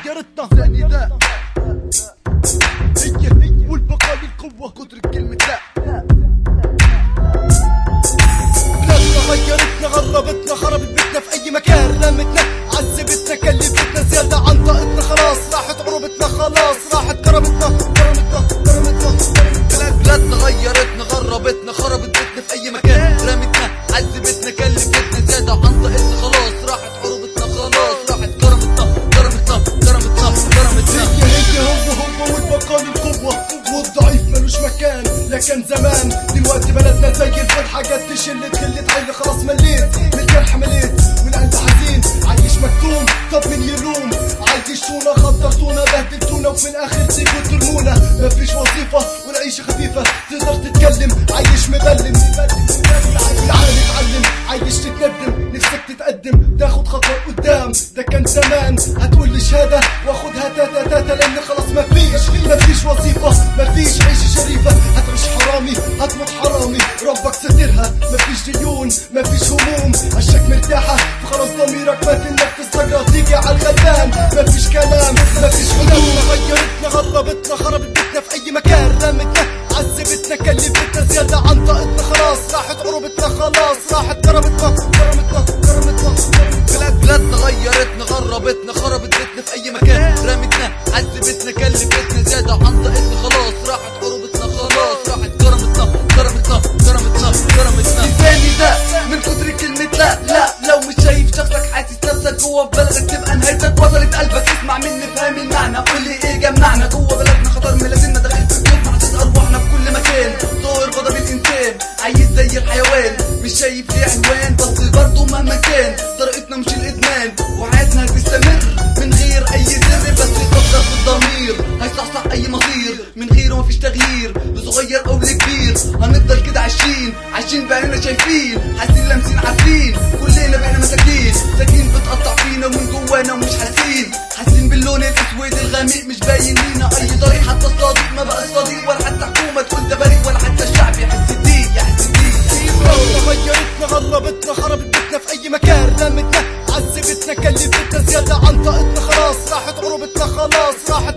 غيرتنا ثاني ذا هي والبقاء للقوة قدر كلمة لا بلادنا غيرتنا غربتنا خربت بيتنا في أي مكان رمتنا عذبتنا كلفتنا زيادة عن طاقتنا خلاص راحت عروبتنا خلاص راحت كرمتنا كرمتنا كرمتنا بلاد بلادنا غيرتنا غربتنا خربت بيتنا في أي مكان رمتنا عذبتنا كلفتنا زيادة عن طاقتنا خلاص راحت عروبتنا خلاص راحت كرمتنا كرمتنا كرمتنا كرمتنا هي هي هو هو والبقاء للقوة والضعيف ملوش مكان لكن زمان دلوقتي بلدنا زي الفل حاجات تشل تخلي عيني خلاص مليت من الجرح مليت والقلب حزين عايش مكتوم طب من يلوم عايشونا خطرتونا بهدلتونا وفي الاخر تيجوا ترمونا مفيش وظيفة والعيشة خفيفة تقدر تتكلم عايش مبلم والعالم يتعلم عايش تتندم نفسك تتقدم تاخد خطوة قدام ده كان زمان هتقول لي شهادة واخدها تاتا تاتا لان خلاص مفيش مفيش وظيفة مفيش عيشة شريفة هتعيش حرامي هتموت حرامي ربك سترها مفيش ديون مفيش هموم عشاك مرتاحة فخلاص ضميرك مات انك تستجرى تيجي على الغلبان مفيش كلام مفيش حلول غيرتنا غربتنا خربت بيتنا في اي مكان رمتنا عذبتنا كلفتنا زيادة عن طاقتنا خلاص راحت عروبتنا خلاص راحت كرمتنا كرمتنا كرمتنا بلاد بلادنا غيرتنا غربتنا خربت بيتنا في اي مكان رمتنا عذبتنا كلفتنا زيادة عن طاقتنا خلاص راحت عروبتنا خلاص راحت كرمتنا كرمتنا كرمتنا كرمتنا لساني ده من كتر كلمة لا لا لو مش شايف شكلك حاسس نفسك جوه في بلدك تبقى نهايتك وصلت قلبك اسمع مني فاهم المعنى قول لي ايه جمعنا جوه بلدنا خطر ملازمنا داخل في بيوتنا حاسس ارواحنا في كل مكان ظاهر غضب الانسان عايز زي الحيوان مش شايف ليه عنوان بس برضه مهما كان طريقتنا مش الادمان وحياتنا هتستمر من غير اي سر بس يفكر في الضمير هيصحصح اي مصير من غيره مفيش تغيير لصغير او لكبير هنفضل كده عايشين عايشين بعيننا شايفين حاسين لامسين عارفين كلنا بقينا مساكين ساكين بتقطع فينا ومن جوانا ومش حاسين حاسين باللون الاسود الغامق مش باين لينا اي طريق حتى الصديق ما بقاش صديق ولا حتى حكومه تقول ده بريء ولا حتى الشعب يحس بضيق يحس بضيق غيرتنا غربتنا خربت بيتنا في اي مكان رمتنا عذبتنا كلفتنا زيادة عن طاقتنا خلاص راحت عروبتنا خلاص راحت